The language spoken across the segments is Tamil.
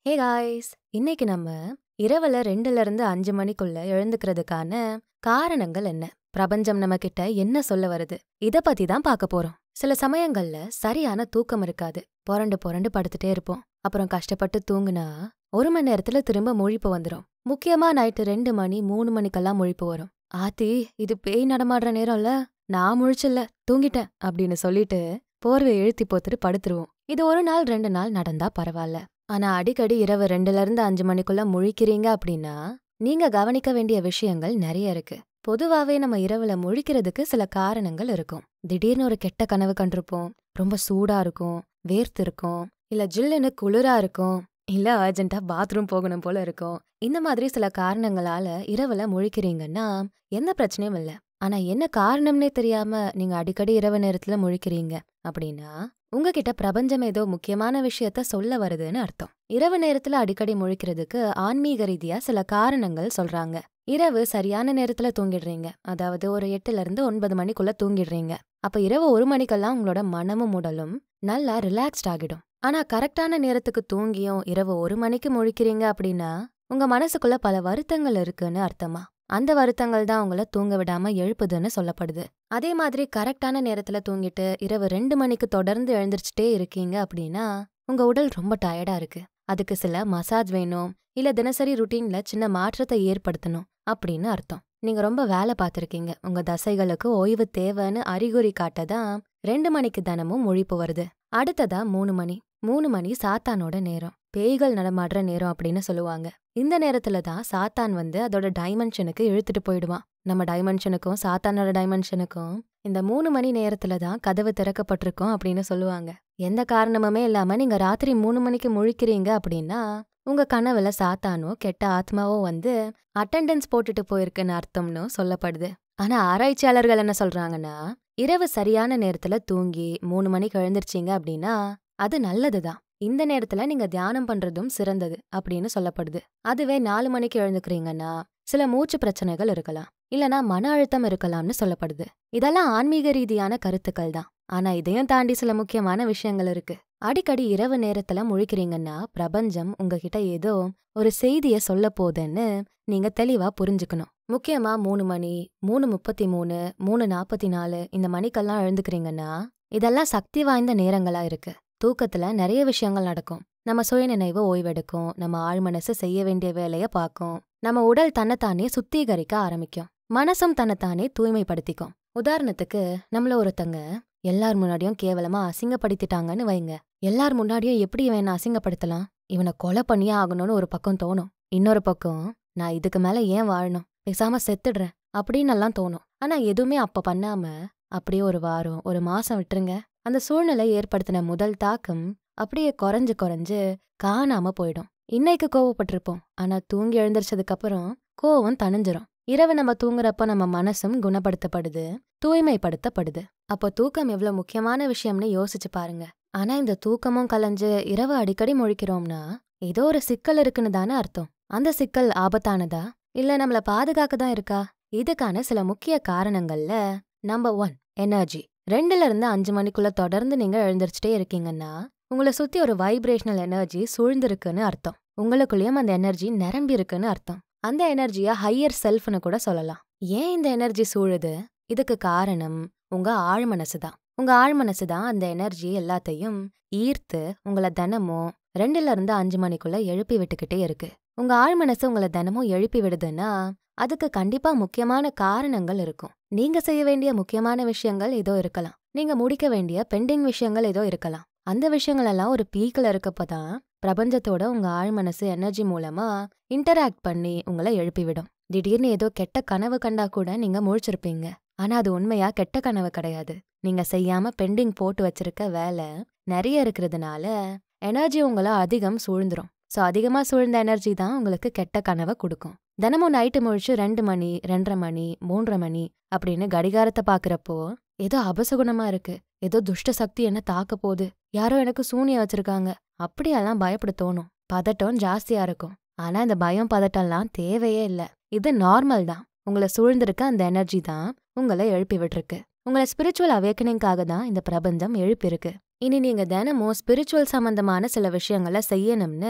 ஹே காய்ஸ் இன்னைக்கு நம்ம இரவுல ரெண்டுல இருந்து அஞ்சு மணிக்குள்ள எழுந்துக்கிறதுக்கான காரணங்கள் என்ன பிரபஞ்சம் நம்ம கிட்ட என்ன சொல்ல வருது இத பத்தி தான் பார்க்க போறோம் சில சமயங்கள்ல சரியான தூக்கம் இருக்காது புரண்டு புரண்டு படுத்துட்டே இருப்போம் அப்புறம் கஷ்டப்பட்டு தூங்குனா ஒரு மணி நேரத்துல திரும்ப முழிப்பு வந்துரும் முக்கியமா நைட்டு ரெண்டு மணி மூணு மணிக்கெல்லாம் முழிப்பு வரும் ஆத்தி இது பேய் நடமாடுற நேரம்ல நான் முழிச்சில்ல தூங்கிட்டேன் அப்படின்னு சொல்லிட்டு போர்வை இழுத்தி போத்துட்டு படுத்துருவோம் இது ஒரு நாள் ரெண்டு நாள் நடந்தா பரவாயில்ல ஆனா அடிக்கடி இரவு ரெண்டுல இருந்து அஞ்சு மணிக்குள்ள முழிக்கிறீங்க அப்படின்னா நீங்க கவனிக்க வேண்டிய விஷயங்கள் நிறைய இருக்கு பொதுவாவே நம்ம இரவுல முழிக்கிறதுக்கு சில காரணங்கள் இருக்கும் திடீர்னு ஒரு கெட்ட கனவு கண்டிருப்போம் ரொம்ப சூடா இருக்கும் வேர்த்து இருக்கும் இல்ல ஜில்லுன்னு குளிரா இருக்கும் இல்ல அர்ஜென்ட்டா பாத்ரூம் போகணும் போல இருக்கும் இந்த மாதிரி சில காரணங்களால இரவுல முழிக்கிறீங்கன்னா எந்த பிரச்சனையும் இல்ல ஆனா என்ன காரணம்னே தெரியாம நீங்க அடிக்கடி இரவு நேரத்துல முழிக்கிறீங்க அப்படின்னா உங்ககிட்ட பிரபஞ்சம் ஏதோ முக்கியமான விஷயத்த சொல்ல வருதுன்னு அர்த்தம் இரவு நேரத்துல அடிக்கடி முழிக்கிறதுக்கு ஆன்மீக ரீதியா சில காரணங்கள் சொல்றாங்க இரவு சரியான நேரத்துல தூங்கிடுறீங்க அதாவது ஒரு எட்டுல இருந்து ஒன்பது மணிக்குள்ள தூங்கிடுறீங்க அப்ப இரவு ஒரு மணிக்கெல்லாம் உங்களோட மனமும் உடலும் நல்லா ரிலாக்ஸ்ட் ஆகிடும் ஆனா கரெக்டான நேரத்துக்கு தூங்கியும் இரவு ஒரு மணிக்கு முழிக்கிறீங்க அப்படின்னா உங்க மனசுக்குள்ள பல வருத்தங்கள் இருக்குன்னு அர்த்தமா அந்த வருத்தங்கள் தான் உங்களை தூங்க விடாம எழுப்புதுன்னு சொல்லப்படுது அதே மாதிரி கரெக்டான நேரத்துல தூங்கிட்டு இரவு ரெண்டு மணிக்கு தொடர்ந்து எழுந்திரிச்சிட்டே இருக்கீங்க அப்படின்னா உங்க உடல் ரொம்ப டயர்டா இருக்கு அதுக்கு சில மசாஜ் வேணும் இல்ல தினசரி ருட்டீன்ல சின்ன மாற்றத்தை ஏற்படுத்தணும் அப்படின்னு அர்த்தம் நீங்க ரொம்ப வேலை பார்த்திருக்கீங்க உங்க தசைகளுக்கு ஓய்வு தேவைன்னு அறிகுறி காட்டதான் ரெண்டு மணிக்கு தினமும் முழிப்பு வருது அடுத்ததா மூணு மணி மூணு மணி சாத்தானோட நேரம் பேய்கள் நடமாடுற நேரம் அப்படின்னு சொல்லுவாங்க இந்த நேரத்துல தான் சாத்தான் வந்து அதோட டைமென்ஷனுக்கு இழுத்துட்டு போயிடுவான் நம்ம டைமென்ஷனுக்கும் சாத்தானோட டைமென்ஷனுக்கும் இந்த மூணு மணி நேரத்துல தான் கதவு திறக்கப்பட்டிருக்கும் அப்படின்னு சொல்லுவாங்க எந்த காரணமுமே இல்லாம நீங்க ராத்திரி மூணு மணிக்கு முழிக்கிறீங்க அப்படின்னா உங்க கனவுல சாத்தானோ கெட்ட ஆத்மாவோ வந்து அட்டெண்டன்ஸ் போட்டுட்டு போயிருக்குன்னு அர்த்தம்னு சொல்லப்படுது ஆனா ஆராய்ச்சியாளர்கள் என்ன சொல்றாங்கன்னா இரவு சரியான நேரத்துல தூங்கி மூணு மணிக்கு எழுந்திருச்சீங்க அப்படின்னா அது நல்லதுதான் இந்த நேரத்துல நீங்க தியானம் பண்றதும் சிறந்தது அப்படின்னு சொல்லப்படுது அதுவே நாலு மணிக்கு எழுந்துக்கிறீங்கன்னா சில மூச்சு பிரச்சனைகள் இருக்கலாம் இல்லனா மன அழுத்தம் இருக்கலாம்னு சொல்லப்படுது இதெல்லாம் ஆன்மீக ரீதியான கருத்துக்கள் தான் ஆனா இதையும் தாண்டி சில முக்கியமான விஷயங்கள் இருக்கு அடிக்கடி இரவு நேரத்துல முழிக்கிறீங்கன்னா பிரபஞ்சம் உங்ககிட்ட ஏதோ ஒரு செய்திய சொல்ல போகுதுன்னு நீங்க தெளிவா புரிஞ்சுக்கணும் முக்கியமா மூணு மணி மூணு முப்பத்தி மூணு மூணு நாப்பத்தி நாலு இந்த மணிக்கெல்லாம் எழுந்துக்கிறீங்கன்னா இதெல்லாம் சக்தி வாய்ந்த நேரங்களா இருக்கு தூக்கத்துல நிறைய விஷயங்கள் நடக்கும் நம்ம சுயநினைவு ஓய்வெடுக்கும் நம்ம ஆழ்மனசு செய்ய வேண்டிய வேலைய பார்க்கும் நம்ம உடல் தன்னைத்தானே சுத்திகரிக்க ஆரம்பிக்கும் மனசும் தன்னைத்தானே தூய்மைப்படுத்திக்கும் உதாரணத்துக்கு நம்மள ஒருத்தங்க எல்லார் முன்னாடியும் கேவலமா அசிங்கப்படுத்திட்டாங்கன்னு வைங்க எல்லார் முன்னாடியும் எப்படி இவனை அசிங்கப்படுத்தலாம் இவனை கொலை பண்ணியே ஆகணும்னு ஒரு பக்கம் தோணும் இன்னொரு பக்கம் நான் இதுக்கு மேல ஏன் வாழணும் பேசாம செத்துடுறேன் அப்படின்னு எல்லாம் தோணும் ஆனா எதுவுமே அப்ப பண்ணாம அப்படியே ஒரு வாரம் ஒரு மாசம் விட்டுருங்க அந்த சூழ்நிலை ஏற்படுத்தின முதல் தாக்கம் அப்படியே குறைஞ்சு குறைஞ்சு காணாம போயிடும் இன்னைக்கு கோவப்பட்டிருப்போம் ஆனா தூங்கி எழுந்திரிச்சதுக்கு அப்புறம் கோவம் தணிஞ்சிரும் இரவு நம்ம தூங்குறப்ப நம்ம மனசும் குணப்படுத்தப்படுது தூய்மைப்படுத்தப்படுது அப்போ தூக்கம் எவ்வளவு முக்கியமான விஷயம்னு யோசிச்சு பாருங்க ஆனா இந்த தூக்கமும் கலைஞ்சு இரவு அடிக்கடி முழிக்கிறோம்னா ஏதோ ஒரு சிக்கல் இருக்குன்னு தானே அர்த்தம் அந்த சிக்கல் ஆபத்தானதா இல்ல நம்மள பாதுகாக்க தான் இருக்கா இதுக்கான சில முக்கிய காரணங்கள்ல நம்பர் ஒன் எனர்ஜி ரெண்டுல இருந்து அஞ்சு மணிக்குள்ள தொடர்ந்து நீங்க எழுந்திரிச்சிட்டே இருக்கீங்கன்னா உங்களை சுத்தி ஒரு வைப்ரேஷனல் எனர்ஜி சூழ்ந்திருக்குன்னு அர்த்தம் உங்களுக்குள்ளேயும் அந்த எனர்ஜி நிரம்பி இருக்குன்னு அர்த்தம் அந்த எனர்ஜிய ஹையர் செல்ஃப்னு கூட சொல்லலாம் ஏன் இந்த எனர்ஜி சூழுது இதுக்கு காரணம் உங்க ஆழ்மனசு தான் உங்க ஆழ்மனசு தான் அந்த எனர்ஜி எல்லாத்தையும் ஈர்த்து உங்களை தினமும் ரெண்டுல இருந்து அஞ்சு மணிக்குள்ள எழுப்பி விட்டுக்கிட்டே இருக்கு உங்க ஆழ்மனசு உங்களை தினமும் எழுப்பி விடுதுன்னா அதுக்கு கண்டிப்பா முக்கியமான காரணங்கள் இருக்கும் நீங்க செய்ய வேண்டிய முக்கியமான விஷயங்கள் ஏதோ இருக்கலாம் நீங்க முடிக்க வேண்டிய பெண்டிங் விஷயங்கள் ஏதோ இருக்கலாம் அந்த விஷயங்கள் எல்லாம் ஒரு பீக்கில் இருக்கப்பதான் பிரபஞ்சத்தோட உங்க ஆழ்மனசு எனர்ஜி மூலமா இன்டராக்ட் பண்ணி உங்களை எழுப்பிவிடும் திடீர்னு ஏதோ கெட்ட கனவு கண்டா கூட நீங்க முழிச்சிருப்பீங்க ஆனா அது உண்மையா கெட்ட கனவு கிடையாது நீங்க செய்யாம பெண்டிங் போட்டு வச்சிருக்க வேலை நிறைய இருக்கிறதுனால எனர்ஜி உங்களை அதிகம் சூழ்ந்துரும் ஸோ அதிகமா சூழ்ந்த எனர்ஜி தான் உங்களுக்கு கெட்ட கனவை கொடுக்கும் தினமும் நைட்டு முழிச்சு ரெண்டு மணி ரெண்டரை மணி மூன்றரை மணி அப்படின்னு கடிகாரத்தை பாக்குறப்போ ஏதோ அபசகுணமா இருக்கு ஏதோ துஷ்ட சக்தி என்ன தாக்க போகுது யாரோ எனக்கு சூனியம் வச்சிருக்காங்க அப்படியெல்லாம் பயப்பட தோணும் பதட்டம் ஜாஸ்தியா இருக்கும் ஆனா இந்த பயம் பதட்டம்லாம் தேவையே இல்ல இது நார்மல் தான் உங்களை சூழ்ந்திருக்க அந்த எனர்ஜி தான் உங்களை எழுப்பி விட்டுருக்கு உங்களை ஸ்பிரிச்சுவல் அவேக்கனிங்காக தான் இந்த பிரபஞ்சம் எழுப்பியிருக்கு இனி நீங்க தினமும் ஸ்பிரிச்சுவல் சம்பந்தமான சில விஷயங்களை செய்யணும்னு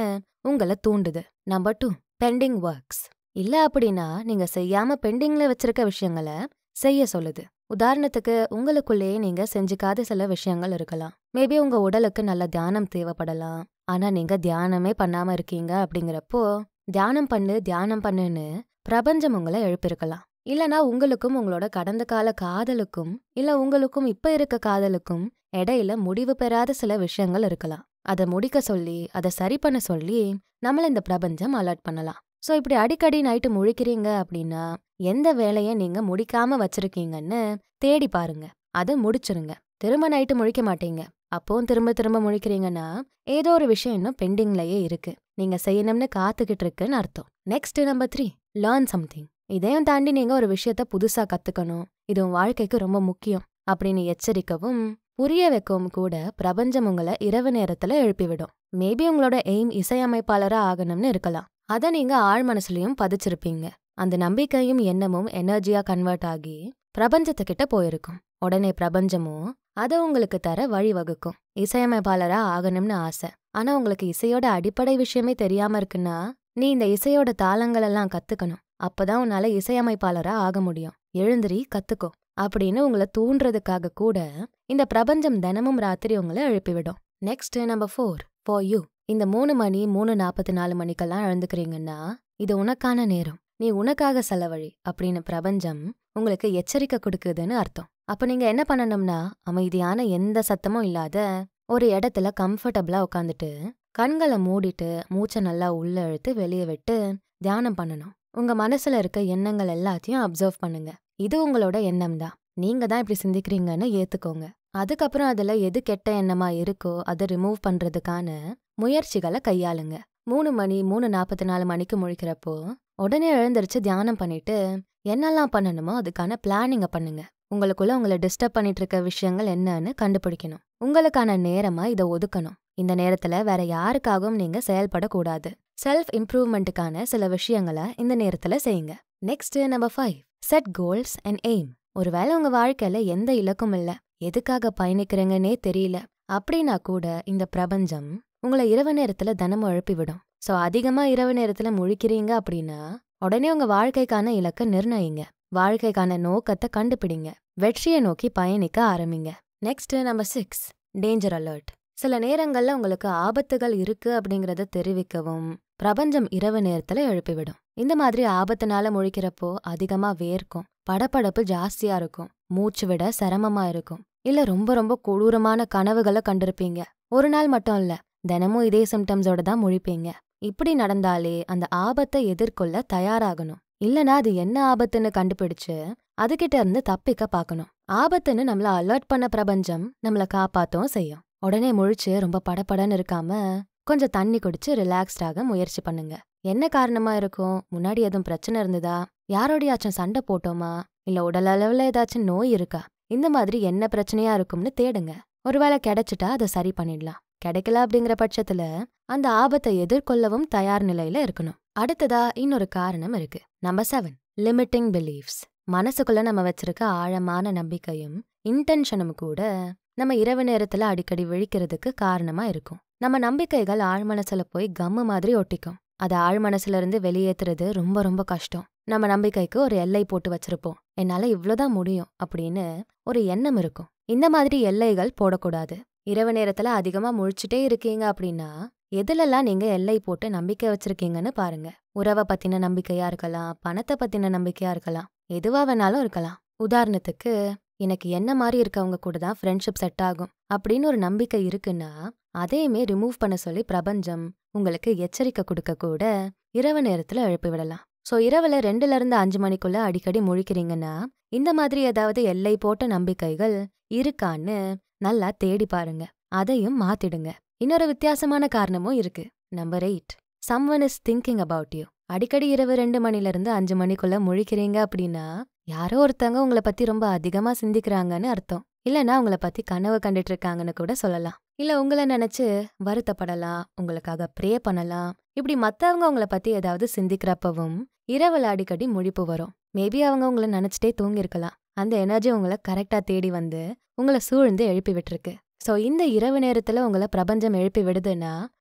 உங்களை தூண்டுது நம்பர் டூ பெண்டிங் ஒர்க்ஸ் இல்ல அப்படின்னா நீங்க செய்யாம பெண்டிங்ல வச்சிருக்க விஷயங்களை செய்ய சொல்லுது உதாரணத்துக்கு உங்களுக்குள்ளேயே நீங்க செஞ்சுக்காத சில விஷயங்கள் இருக்கலாம் மேபி உங்க உடலுக்கு நல்ல தியானம் தேவைப்படலாம் ஆனா நீங்க தியானமே பண்ணாம இருக்கீங்க அப்படிங்கிறப்போ தியானம் பண்ணு தியானம் பண்ணுன்னு பிரபஞ்சம் உங்களை எழுப்பியிருக்கலாம் இல்லனா உங்களுக்கும் உங்களோட கடந்த கால காதலுக்கும் இல்ல உங்களுக்கும் இப்ப இருக்க காதலுக்கும் இடையில முடிவு பெறாத சில விஷயங்கள் இருக்கலாம் அதை முடிக்க சொல்லி அதை சரி பண்ண சொல்லி நம்மள இந்த பிரபஞ்சம் அலர்ட் பண்ணலாம் சோ இப்படி அடிக்கடி நைட்டு முழிக்கிறீங்க அப்படின்னா எந்த வேலையை நீங்க முடிக்காம வச்சிருக்கீங்கன்னு தேடி பாருங்க அதை முடிச்சிருங்க திரும்ப நைட்டு முழிக்க மாட்டீங்க அப்பவும் திரும்ப திரும்ப முழிக்கிறீங்கன்னா ஏதோ ஒரு விஷயம் இன்னும் பெண்டிங்லயே இருக்கு நீங்க செய்யணும்னு காத்துக்கிட்டு இருக்குன்னு அர்த்தம் next number three learn something இதையும் தாண்டி நீங்க ஒரு விஷயத்த புதுசா கத்துக்கணும் இது உன் வாழ்க்கைக்கு ரொம்ப முக்கியம் அப்படின்னு எச்சரிக்கவும் புரிய வைக்கவும் கூட பிரபஞ்சம் உங்களை இரவு நேரத்துல எழுப்பிவிடும் மேபி உங்களோட எய்ம் இசையமைப்பாளரா ஆகணும்னு இருக்கலாம் அதை நீங்க ஆழ் மனசுலயும் பதிச்சிருப்பீங்க அந்த நம்பிக்கையும் எண்ணமும் எனர்ஜியா கன்வெர்ட் ஆகி பிரபஞ்சத்துக்கிட்ட போயிருக்கும் உடனே பிரபஞ்சமும் அதை உங்களுக்கு தர வழிவகுக்கும் இசையமைப்பாளரா ஆகணும்னு ஆசை ஆனா உங்களுக்கு இசையோட அடிப்படை விஷயமே தெரியாம இருக்குன்னா நீ இந்த இசையோட தாளங்கள் எல்லாம் கத்துக்கணும் அப்பதான் உன்னால இசையமைப்பாளரா ஆக முடியும் எழுந்திரி கத்துக்கோ அப்படின்னு உங்களை தூண்டுறதுக்காக கூட இந்த பிரபஞ்சம் தினமும் ராத்திரி உங்களை எழுப்பிவிடும் next number four for you இந்த மூணு மணி மூணு நாற்பத்தி நாலு மணிக்கெல்லாம் எழுந்துக்கிறீங்கன்னா இது உனக்கான நேரம் நீ உனக்காக செலவழி அப்படின்னு பிரபஞ்சம் உங்களுக்கு எச்சரிக்கை கொடுக்குதுன்னு அர்த்தம் அப்ப நீங்க என்ன பண்ணணும்னா அமைதியான எந்த சத்தமும் இல்லாத ஒரு இடத்துல கம்ஃபர்டபுளா உட்காந்துட்டு கண்களை மூடிட்டு மூச்சை நல்லா உள்ள இழுத்து வெளியே விட்டு தியானம் பண்ணணும் உங்க மனசுல இருக்க எண்ணங்கள் எல்லாத்தையும் அப்சர்வ் பண்ணுங்க இது உங்களோட எண்ணம் தான் நீங்க தான் இப்படி சிந்திக்கிறீங்கன்னு ஏத்துக்கோங்க அதுக்கப்புறம் அதுல எது கெட்ட எண்ணமா இருக்கோ அதை ரிமூவ் பண்றதுக்கான முயற்சிகளை கையாளுங்க மூணு மணி மூணு நாற்பத்தி நாலு மணிக்கு முழிக்கிறப்போ உடனே எழுந்திருச்சு தியானம் பண்ணிட்டு என்னெல்லாம் பண்ணணுமோ அதுக்கான பிளானிங்க பண்ணுங்க உங்களுக்குள்ள உங்களை டிஸ்டர்ப் பண்ணிட்டு இருக்க விஷயங்கள் என்னன்னு கண்டுபிடிக்கணும் உங்களுக்கான நேரமா இதை ஒதுக்கணும் இந்த நேரத்துல வேற யாருக்காகவும் நீங்க செயல்படக்கூடாது செல்ஃப் இம்ப்ரூவ்மெண்ட்டுக்கான சில விஷயங்களை இந்த நேரத்துல செய்யுங்க next number five set goals and aim ஒருவேளை உங்க வாழ்க்கையில எந்த இலக்கும் இல்ல எதுக்காக பயணிக்கிறீங்கன்னே தெரியல அப்படின்னா கூட இந்த பிரபஞ்சம் உங்களை இரவு நேரத்துல தினமும் எழுப்பிவிடும் சோ அதிகமா இரவு நேரத்துல முழிக்கிறீங்க அப்படின்னா உடனே உங்க வாழ்க்கைக்கான இலக்கை நிர்ணயிங்க வாழ்க்கைக்கான நோக்கத்தை கண்டுபிடிங்க வெற்றியை நோக்கி பயணிக்க ஆரம்பிங்க next number six danger alert சில நேரங்கள்ல உங்களுக்கு ஆபத்துகள் இருக்கு அப்படிங்கறத தெரிவிக்கவும் பிரபஞ்சம் இரவு நேரத்துல எழுப்பிவிடும் இந்த மாதிரி ஆபத்துனால முழிக்கிறப்போ அதிகமா வேர்க்கும் படபடப்பு ஜாஸ்தியா இருக்கும் மூச்சு விட சிரமமா இருக்கும் இல்ல ரொம்ப ரொம்ப கொடூரமான கனவுகளை கண்டிருப்பீங்க ஒரு நாள் மட்டும் இல்ல தினமும் இதே சிம்டம்ஸோட தான் முழிப்பீங்க இப்படி நடந்தாலே அந்த ஆபத்தை எதிர்கொள்ள தயாராகணும் இல்லனா அது என்ன ஆபத்துன்னு கண்டுபிடிச்சு அதுகிட்ட இருந்து தப்பிக்க பார்க்கணும் ஆபத்துன்னு நம்மள அலர்ட் பண்ண பிரபஞ்சம் நம்மள காப்பாத்தவும் செய்யும் உடனே முழிச்சு ரொம்ப படபடன்னு இருக்காம கொஞ்சம் தண்ணி குடிச்சு ரிலாக்ஸ்டாக முயற்சி பண்ணுங்க என்ன காரணமா இருக்கும் முன்னாடி எதுவும் பிரச்சனை இருந்ததா யாரோடையாச்சும் சண்டை போட்டோமா இல்ல உடல் அளவுல ஏதாச்சும் நோய் இருக்கா இந்த மாதிரி என்ன பிரச்சனையா இருக்கும்னு தேடுங்க ஒருவேளை கிடைச்சிட்டா அதை சரி பண்ணிடலாம் கிடைக்கல அப்படிங்கிற பட்சத்துல அந்த ஆபத்தை எதிர்கொள்ளவும் தயார் நிலையில இருக்கணும் அடுத்ததா இன்னொரு காரணம் இருக்கு நம்பர் செவன் லிமிட்டிங் பிலீஃப்ஸ் மனசுக்குள்ள நம்ம வச்சிருக்க ஆழமான நம்பிக்கையும் இன்டென்ஷனும் கூட நம்ம இரவு நேரத்துல அடிக்கடி விழிக்கிறதுக்கு காரணமா இருக்கும் நம்ம நம்பிக்கைகள் ஆழ்மனசுல போய் கம்மு மாதிரி ஒட்டிக்கும் அதை ஆழ்மனசுல இருந்து வெளியேத்துறது ரொம்ப ரொம்ப கஷ்டம் நம்ம நம்பிக்கைக்கு ஒரு எல்லை போட்டு வச்சிருப்போம் என்னால இவ்வளவுதான் முடியும் அப்படின்னு ஒரு எண்ணம் இருக்கும் இந்த மாதிரி எல்லைகள் போடக்கூடாது இரவு நேரத்துல அதிகமா முழிச்சுட்டே இருக்கீங்க அப்படின்னா எதுலெல்லாம் நீங்க எல்லை போட்டு நம்பிக்கை வச்சிருக்கீங்கன்னு பாருங்க உறவை பத்தின நம்பிக்கையா இருக்கலாம் பணத்தை பத்தின நம்பிக்கையா இருக்கலாம் எதுவா வேணாலும் இருக்கலாம் உதாரணத்துக்கு எனக்கு என்ன மாதிரி இருக்கவங்க கூட தான் ஃப்ரெண்ட்ஷிப் செட் ஆகும் அப்படின்னு ஒரு நம்பிக்கை இருக்குன்னா அதையுமே ரிமூவ் பண்ண சொல்லி பிரபஞ்சம் உங்களுக்கு எச்சரிக்கை கொடுக்க கூட இரவு நேரத்துல எழுப்பி விடலாம் சோ இரவுல ரெண்டுல இருந்து அஞ்சு மணிக்குள்ள அடிக்கடி முழிக்கிறீங்கன்னா இந்த மாதிரி ஏதாவது எல்லை போட்ட நம்பிக்கைகள் இருக்கான்னு நல்லா தேடி பாருங்க அதையும் மாத்திடுங்க இன்னொரு வித்தியாசமான காரணமும் இருக்கு number eight someone is thinking about you அடிக்கடி இரவு ரெண்டு மணில இருந்து அஞ்சு மணிக்குள்ள முழிக்கிறீங்க அப்படின்னா யாரோ ஒருத்தங்க உங்களை பத்தி ரொம்ப அதிகமா சிந்திக்கிறாங்கன்னு அர்த்தம் இல்லனா உங்களை பத்தி கனவு கண்டுட்டு இருக்காங்கன்னு கூட சொல்லலாம் இல்ல உங்களை நினைச்சு வருத்தப்படலாம் உங்களுக்காக ப்ரே பண்ணலாம் இப்படி மத்தவங்க உங்களை பத்தி ஏதாவது சிந்திக்கிறப்பவும் இரவுல அடிக்கடி முழிப்பு வரும் மேபி அவங்க உங்களை நினைச்சிட்டே தூங்கியிருக்கலாம் அந்த எனர்ஜி உங்களை கரெக்டா தேடி வந்து உங்களை சூழ்ந்து எழுப்பி விட்டுருக்கு சோ இந்த இரவு நேரத்துல உங்களை பிரபஞ்சம் எழுப்பி விடுதுன்னா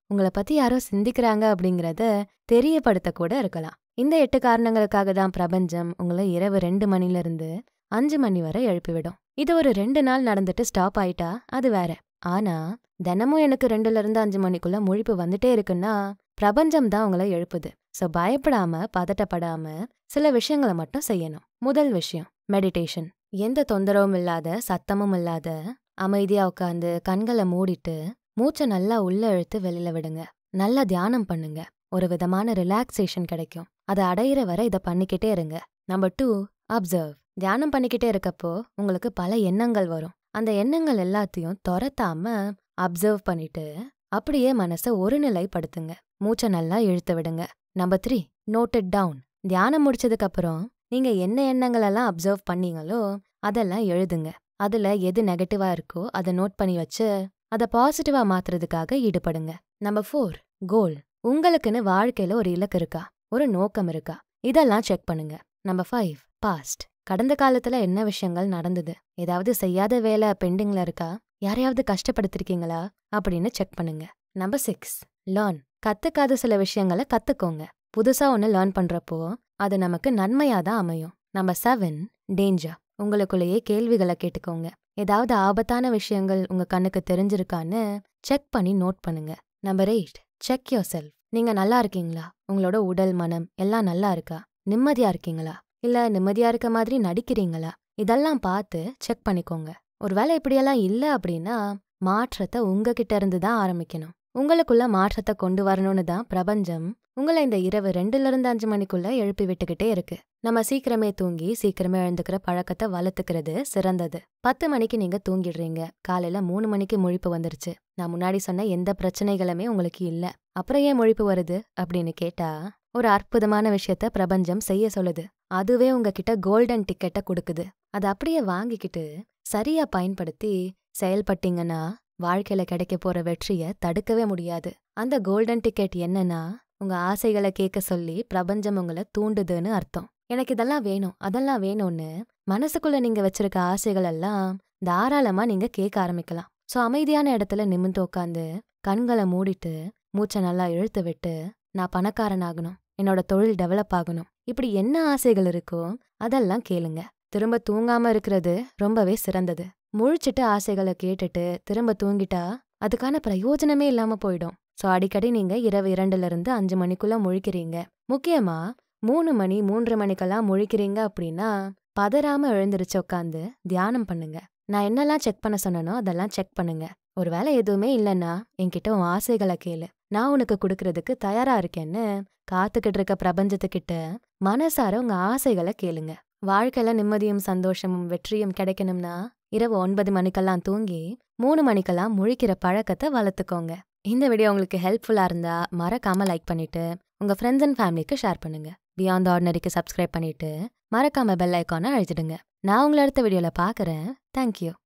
உங்களை பத்தி யாரோ சிந்திக்கிறாங்க அப்படிங்கறத தெரியப்படுத்த கூட இருக்கலாம் இந்த எட்டு காரணங்களுக்காக தான் பிரபஞ்சம் உங்களை இரவு ரெண்டு மணில இருந்து அஞ்சு மணி வரை எழுப்பிவிடும் இது ஒரு ரெண்டு நாள் நடந்துட்டு ஸ்டாப் ஆயிட்டா அது வேற ஆனா தினமும் எனக்கு ரெண்டுல இருந்து அஞ்சு மணிக்குள்ள முழிப்பு வந்துட்டே இருக்குன்னா பிரபஞ்சம் தான் உங்களை எழுப்புது சோ பயப்படாம பதட்டப்படாம சில விஷயங்களை மட்டும் செய்யணும் முதல் விஷயம் மெடிடேஷன் எந்த தொந்தரவும் இல்லாத சத்தமும் இல்லாத அமைதியா உட்காந்து கண்களை மூடிட்டு மூச்சை நல்லா உள்ள இழுத்து வெளியில விடுங்க நல்லா தியானம் பண்ணுங்க ஒரு விதமான ரிலாக்ஸேஷன் கிடைக்கும் அதை அடையிற வரை இதை பண்ணிக்கிட்டே இருங்க நம்பர் டூ அப்சர்வ் தியானம் பண்ணிக்கிட்டே இருக்கப்போ உங்களுக்கு பல எண்ணங்கள் வரும் அந்த எண்ணங்கள் எல்லாத்தையும் துரத்தாம அப்சர்வ் பண்ணிட்டு அப்படியே மனசை ஒருநிலைப்படுத்துங்க மூச்சை நல்லா இழுத்து விடுங்க number three note it down தியானம் முடிச்சதுக்கு அப்புறம் நீங்க என்ன எண்ணங்கள் எல்லாம் அப்சர்வ் பண்ணீங்களோ அதெல்லாம் எழுதுங்க அதுல எது நெகட்டிவா இருக்கோ அதை நோட் பண்ணி வச்சு அதை பாசிட்டிவா மாத்துறதுக்காக ஈடுபடுங்க நம்பர் ஃபோர் கோல் உங்களுக்குன்னு வாழ்க்கையில ஒரு இலக்கு இருக்கா ஒரு நோக்கம் இருக்கா இதெல்லாம் செக் பண்ணுங்க நம்பர் ஃபைவ் பாஸ்ட் கடந்த காலத்துல என்ன விஷயங்கள் நடந்தது ஏதாவது செய்யாத வேலை பெண்டிங்ல இருக்கா யாரையாவது கஷ்டப்படுத்திருக்கீங்களா அப்படின்னு செக் பண்ணுங்க நம்பர் சிக்ஸ் லேர்ன் கத்துக்காத சில விஷயங்களை கத்துக்கோங்க புதுசா ஒன்னு லேர்ன் பண்றப்போ அது நமக்கு நன்மையா தான் அமையும் நம்பர் செவன் டேஞ்சர் உங்களுக்குள்ளேயே கேள்விகளை கேட்டுக்கோங்க ஏதாவது ஆபத்தான விஷயங்கள் உங்க கண்ணுக்கு தெரிஞ்சிருக்கான்னு செக் பண்ணி நோட் பண்ணுங்க number eight check yourself நீங்க நல்லா இருக்கீங்களா உங்களோட உடல் மனம் எல்லாம் நல்லா இருக்கா நிம்மதியா இருக்கீங்களா இல்ல நிம்மதியா இருக்க மாதிரி நடிக்கிறீங்களா இதெல்லாம் பார்த்து செக் பண்ணிக்கோங்க ஒருவேளை இப்படியெல்லாம் இல்ல அப்படின்னா மாற்றத்தை உங்ககிட்ட இருந்து தான் ஆரம்பிக்கணும் உங்களுக்குள்ள மாற்றத்தை கொண்டு வரணும்னு தான் பிரபஞ்சம் உங்களை இந்த இரவு ரெண்டுல இருந்து அஞ்சு மணிக்குள்ள எழுப்பி விட்டுக்கிட்டே இருக்கு நம்ம சீக்கிரமே தூங்கி சீக்கிரமே எழுந்துக்கிற பழக்கத்தை வளர்த்துக்கிறது சிறந்தது பத்து மணிக்கு நீங்க தூங்கிடுறீங்க காலையில மூணு மணிக்கு முழிப்பு வந்துருச்சு நான் முன்னாடி சொன்ன எந்த பிரச்சனைகளுமே உங்களுக்கு இல்ல அப்புறம் ஏன் முழிப்பு வருது அப்படின்னு கேட்டா ஒரு அற்புதமான விஷயத்த பிரபஞ்சம் செய்ய சொல்லுது அதுவே உங்ககிட்ட கோல்டன் டிக்கெட்டை கொடுக்குது அதை அப்படியே வாங்கிக்கிட்டு சரியா பயன்படுத்தி செயல்பட்டீங்கன்னா வாழ்க்கையில கிடைக்க போற வெற்றிய தடுக்கவே முடியாது அந்த கோல்டன் டிக்கெட் என்னன்னா உங்க ஆசைகளை கேட்க சொல்லி பிரபஞ்சம் உங்களை தூண்டுதுன்னு அர்த்தம் எனக்கு இதெல்லாம் வேணும் அதெல்லாம் வேணும்னு மனசுக்குள்ள நீங்க வச்சிருக்க ஆசைகள் எல்லாம் தாராளமா நீங்க கேட்க ஆரம்பிக்கலாம் சோ அமைதியான இடத்துல நிமிந்து உட்காந்து கண்களை மூடிட்டு மூச்சை நல்லா இழுத்து விட்டு நான் பணக்காரனாகணும் என்னோட தொழில் டெவலப் ஆகணும் இப்படி என்ன ஆசைகள் இருக்கோ அதெல்லாம் கேளுங்க திரும்ப தூங்காம இருக்கிறது ரொம்பவே சிறந்தது முழிச்சிட்டு ஆசைகளை கேட்டுட்டு திரும்ப தூங்கிட்டா அதுக்கான பிரயோஜனமே இல்லாம போயிடும் சோ அடிக்கடி நீங்க இரவு இரண்டுல இருந்து அஞ்சு மணிக்குள்ள முழிக்கிறீங்க முக்கியமா மூணு மணி மூன்று மணிக்கெல்லாம் முழிக்கிறீங்க அப்படின்னா பதறாம எழுந்திருச்சு உட்காந்து தியானம் பண்ணுங்க நான் என்னெல்லாம் செக் பண்ண சொன்னனோ அதெல்லாம் செக் பண்ணுங்க ஒருவேளை எதுவுமே இல்லைன்னா என்கிட்ட உன் ஆசைகளை கேளு நான் உனக்கு கொடுக்கறதுக்கு தயாரா இருக்கேன்னு காத்துக்கிட்டு இருக்க பிரபஞ்சத்துக்கிட்ட மனசார உங்க ஆசைகளை கேளுங்க வாழ்க்கையில நிம்மதியும் சந்தோஷமும் வெற்றியும் கிடைக்கணும்னா இரவு ஒன்பது மணிக்கெல்லாம் தூங்கி மூணு மணிக்கெல்லாம் முழிக்கிற பழக்கத்தை வளர்த்துக்கோங்க இந்த வீடியோ உங்களுக்கு ஹெல்ப்ஃபுல்லா இருந்தா மறக்காம லைக் பண்ணிட்டு உங்க ஃப்ரெண்ட்ஸ் அண்ட் ஃபேமிலிக்கு ஷேர் பண்ணுங்க பியாண்ட் ஆர்டினரிக்கு சப்ஸ்கிரைப் பண்ணிட்டு மறக்காம பெல் ஐக்கானை அழுத்திடுங்க நான் உங்களை அடுத்த வீடியோல பாக்குறேன் தேங்க்யூ